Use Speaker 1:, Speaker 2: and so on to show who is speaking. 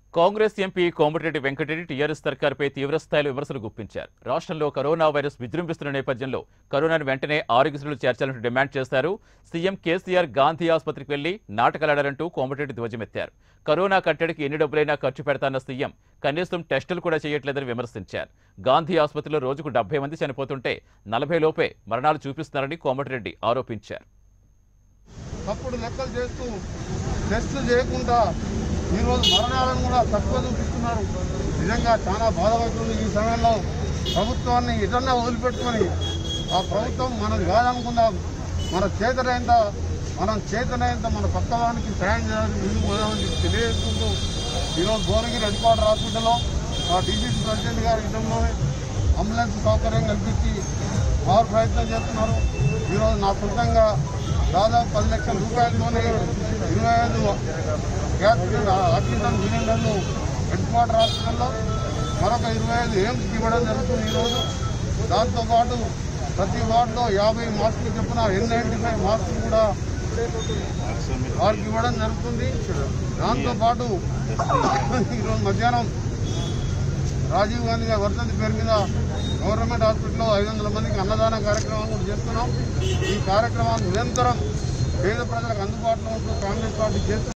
Speaker 1: Congress MP Komatireddy Venkatreddy TRS సర్కార్పై తీవ్రస్థాయిలో విమర్శలు గుప్పించారు రాష్ట్రంలో కరోనా వైరస్ విజృంభిస్తున్న నేపథ్యంలో కరోనాను వెంటనే ఆరోగ్యశ్రీలు చేర్చాలంటూ డిమాండ్ చేశారు సీఎం కేసీఆర్ గాంధీ ఆసుపత్రికి వెళ్లి నాటకాలాడారంటూ కోమటిరెడ్డి ధ్వజమెత్తారు కరోనా కట్టడికి ఎన్ని డబ్బులైనా ఖర్చు పెడతాన్న సీఎం కనీసం టెస్టులు కూడా చేయట్లేదని విమర్శించారు గాంధీ ఆసుపత్రిలో రోజుకు డెబ్బై మంది చనిపోతుంటే నలభై లోపే మరణాలు చూపిస్తున్నారని కోమటిరెడ్డి ఆరోపించారు
Speaker 2: తప్పుడు లెక్కలు చేస్తూ టెస్టులు చేయకుండా ఈరోజు మరణాలను కూడా తక్కువ చూపిస్తున్నారు నిజంగా చాలా బాధపడుతుంది ఈ సమయంలో ప్రభుత్వాన్ని ఎటన్నా వదిలిపెట్టుకొని ఆ ప్రభుత్వం మనది కాదనుకుందాం మన చేతనైంత మనం చేతనైంత మన పక్కవానికి సాయం చేయాలని ముందుకు పోదామని చెప్పి తెలియజేసుకుంటూ ఈరోజు భువనగిరి హెడ్ క్వార్టర్ హాస్పిటల్లో ఆ డీజీపీ ప్రెసిడెంట్ గారి ఇదంలోనే అంబులెన్స్ సౌకర్యం కల్పించి వారు ప్రయత్నం చేస్తున్నారు ఈరోజు నా సొంతంగా దాదాపు పది లక్షల రూపాయలతోనే ఇరవై ఐదు గ్యాస్ ఆక్సిజన్ సిలిండర్లు హెడ్ క్వార్టర్ హాస్పిటల్లో మరొక ఇరవై ఐదు ఎయిమ్స్కి ఇవ్వడం జరుగుతుంది ఈరోజు దాంతోపాటు ప్రతి వార్డులో యాభై మాస్కులు చొప్పున ఎన్ నైంటీ ఫైవ్ మాస్కులు కూడా వారికి ఇవ్వడం జరుగుతుంది దాంతోపాటు ఈరోజు మధ్యాహ్నం రాజీవ్ గాంధీ గారి వర్ధంతి పేరు మీద గవర్నమెంట్ హాస్పిటల్లో ఐదు వందల మందికి అన్నదాన కార్యక్రమం కూడా చేస్తున్నాం ఈ కార్యక్రమాన్ని నిరంతరం పేద ప్రజలకు అందుబాటులో ఉంటూ కాంగ్రెస్ పార్టీ చేస్తుంది